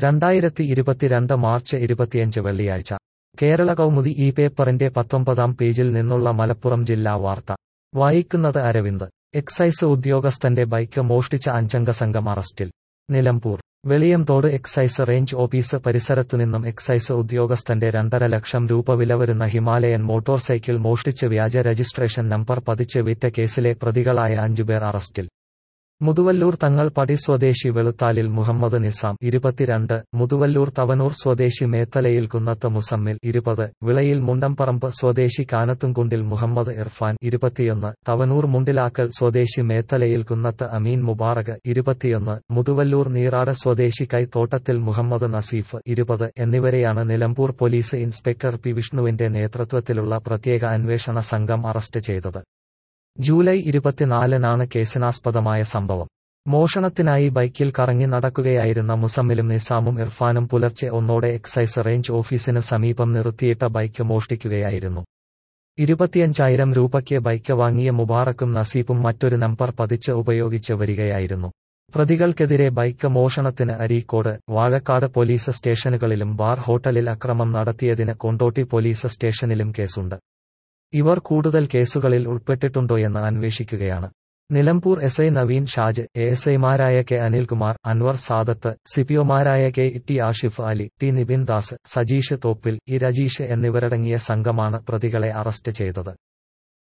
രണ്ടായിരത്തി ഇരുപത്തിരണ്ട് മാർച്ച് ഇരുപത്തിയഞ്ച് വെള്ളിയാഴ്ച കേരള കൗമുദി ഈ പേപ്പറിന്റെ പത്തൊമ്പതാം പേജിൽ നിന്നുള്ള മലപ്പുറം ജില്ലാ വാർത്ത വായിക്കുന്നത് അരവിന്ദ് എക്സൈസ് ഉദ്യോഗസ്ഥന്റെ ബൈക്ക് മോഷ്ടിച്ച അഞ്ചംഗ സംഘം അറസ്റ്റിൽ Nilambur Veliyamthode excise range office പരിസരത്തുനിന്നും എക്സൈസ് ഉദ്യോഗസ്ഥന്റെ രണ്ടര ലക്ഷം രൂപ വില വരുന്ന ഹിമാലയൻ മോട്ടോർ സൈക്കിൾ മോഷ്ടിച്ച് വ്യാജ രജിസ്ട്രേഷൻ നമ്പർ പതിച്ച് വിറ്റ കേസിലെ പ്രതികളായ അഞ്ചുപേർ അറസ്റ്റിൽ മുതുവല്ലൂർ തങ്ങൾപടി സ്വദേശി വെളുത്താലിൽ മുഹമ്മദ് നിസാം ഇരുപത്തിരണ്ട് മുതുവല്ലൂർ തവനൂർ സ്വദേശി മേത്തലയിൽ കുന്നത്ത് മുസമ്മിൽ ഇരുപത് വിളയിൽ മുണ്ടംപറമ്പ് സ്വദേശി കാനത്തുംകുണ്ടിൽ മുഹമ്മദ് ഇർഫാൻ ഇരുപത്തിയൊന്ന് തവനൂർ മുണ്ടിലാക്കൽ സ്വദേശി മേത്തലയിൽ കുന്നത്ത് അമീൻ മുബാറക് ഇരുപത്തിയൊന്ന് മുതുവല്ലൂർ നീറാട് സ്വദേശി കൈത്തോട്ടത്തിൽ മുഹമ്മദ് നസീഫ് ഇരുപത് എന്നിവരെയാണ് നിലമ്പൂർ പോലീസ് ഇൻസ്പെക്ടർ പി വിഷ്ണുവിന്റെ നേതൃത്വത്തിലുള്ള പ്രത്യേക അന്വേഷണ സംഘം അറസ്റ്റ് ചെയ്തത് ജൂലൈ ഇരുപത്തിനാലിനാണ് കേസിനാസ്പദമായ സംഭവം മോഷണത്തിനായി ബൈക്കിൽ കറങ്ങി നടക്കുകയായിരുന്ന മുസമ്മിലും നിസാമും ഇർഫാനും പുലർച്ചെ ഒന്നോടെ എക്സൈസ് റേഞ്ച് ഓഫീസിന് സമീപം നിർത്തിയിട്ട ബൈക്ക് മോഷ്ടിക്കുകയായിരുന്നു ഇരുപത്തിയഞ്ചായിരം രൂപയ്ക്ക് ബൈക്ക് വാങ്ങിയ മുബാറക്കും നസീബും മറ്റൊരു നമ്പർ പതിച്ച് ഉപയോഗിച്ച് വരികയായിരുന്നു പ്രതികൾക്കെതിരെ ബൈക്ക് മോഷണത്തിന് അരീക്കോട് വാഴക്കാട് പോലീസ് സ്റ്റേഷനുകളിലും ബാർ ഹോട്ടലിൽ അക്രമം നടത്തിയതിന് കൊണ്ടോട്ടി പോലീസ് സ്റ്റേഷനിലും കേസുണ്ട് ഇവർ കൂടുതൽ കേസുകളിൽ ഉൾപ്പെട്ടിട്ടുണ്ടോയെന്ന് അന്വേഷിക്കുകയാണ് Nilambur S I Naveen Shaj A S ഐമാരായ കെ അനിൽകുമാർ അൻവർ സാദത്ത് സിപിഒമാരായ K T Ashif Ali T Nibin Das Sajeesh Thoppil E Rajeesh എന്നിവരടങ്ങിയ സംഘമാണ് പ്രതികളെ അറസ്റ്റ് ചെയ്തത്